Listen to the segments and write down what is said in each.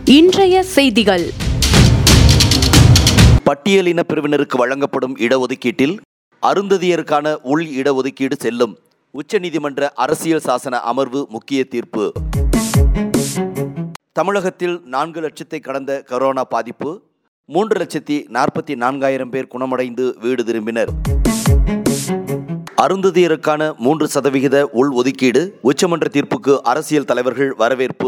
இன்றைய செய்திகள் பட்டியலின பிரிவினருக்கு வழங்கப்படும் இடஒதுக்கீட்டில் அருந்ததியருக்கான உள் இடஒதுக்கீடு செல்லும் உச்சநீதிமன்ற அரசியல் சாசன அமர்வு முக்கிய தீர்ப்பு தமிழகத்தில் நான்கு லட்சத்தை கடந்த கரோனா பாதிப்பு மூன்று லட்சத்தி நாற்பத்தி நான்காயிரம் பேர் குணமடைந்து வீடு திரும்பினர் அருந்ததியருக்கான மூன்று சதவிகித உள் ஒதுக்கீடு உச்சமன்ற தீர்ப்புக்கு அரசியல் தலைவர்கள் வரவேற்பு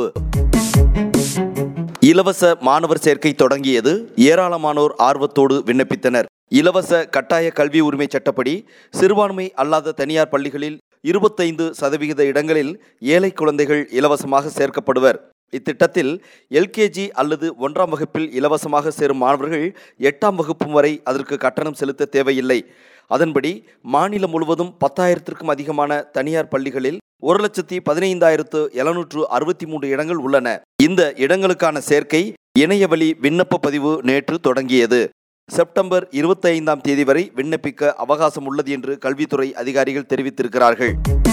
இலவச மாணவர் சேர்க்கை தொடங்கியது ஏராளமானோர் ஆர்வத்தோடு விண்ணப்பித்தனர் இலவச கட்டாய கல்வி உரிமை சட்டப்படி சிறுபான்மை அல்லாத தனியார் பள்ளிகளில் இருபத்தைந்து சதவிகித இடங்களில் ஏழை குழந்தைகள் இலவசமாக சேர்க்கப்படுவர் இத்திட்டத்தில் எல்கேஜி அல்லது ஒன்றாம் வகுப்பில் இலவசமாக சேரும் மாணவர்கள் எட்டாம் வகுப்பு வரை அதற்கு கட்டணம் செலுத்த தேவையில்லை அதன்படி மாநிலம் முழுவதும் பத்தாயிரத்திற்கும் அதிகமான தனியார் பள்ளிகளில் ஒரு லட்சத்தி பதினைந்தாயிரத்து எழுநூற்று அறுபத்தி மூன்று இடங்கள் உள்ளன இந்த இடங்களுக்கான சேர்க்கை இணையவழி விண்ணப்ப பதிவு நேற்று தொடங்கியது செப்டம்பர் இருபத்தி ஐந்தாம் தேதி வரை விண்ணப்பிக்க அவகாசம் உள்ளது என்று கல்வித்துறை அதிகாரிகள் தெரிவித்திருக்கிறார்கள்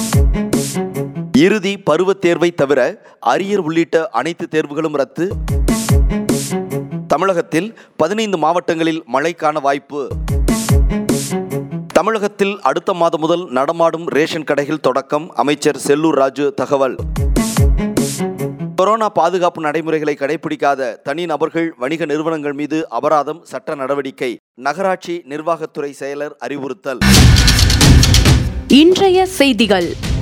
இறுதி பருவத் தேர்வை தவிர அரியர் உள்ளிட்ட அனைத்து தேர்வுகளும் ரத்து தமிழகத்தில் பதினைந்து மாவட்டங்களில் மழைக்கான வாய்ப்பு தமிழகத்தில் அடுத்த மாதம் முதல் நடமாடும் ரேஷன் கடைகள் தொடக்கம் அமைச்சர் செல்லூர் ராஜு தகவல் கொரோனா பாதுகாப்பு நடைமுறைகளை கடைபிடிக்காத தனி நபர்கள் வணிக நிறுவனங்கள் மீது அபராதம் சட்ட நடவடிக்கை நகராட்சி நிர்வாகத்துறை செயலர் அறிவுறுத்தல் இன்றைய செய்திகள்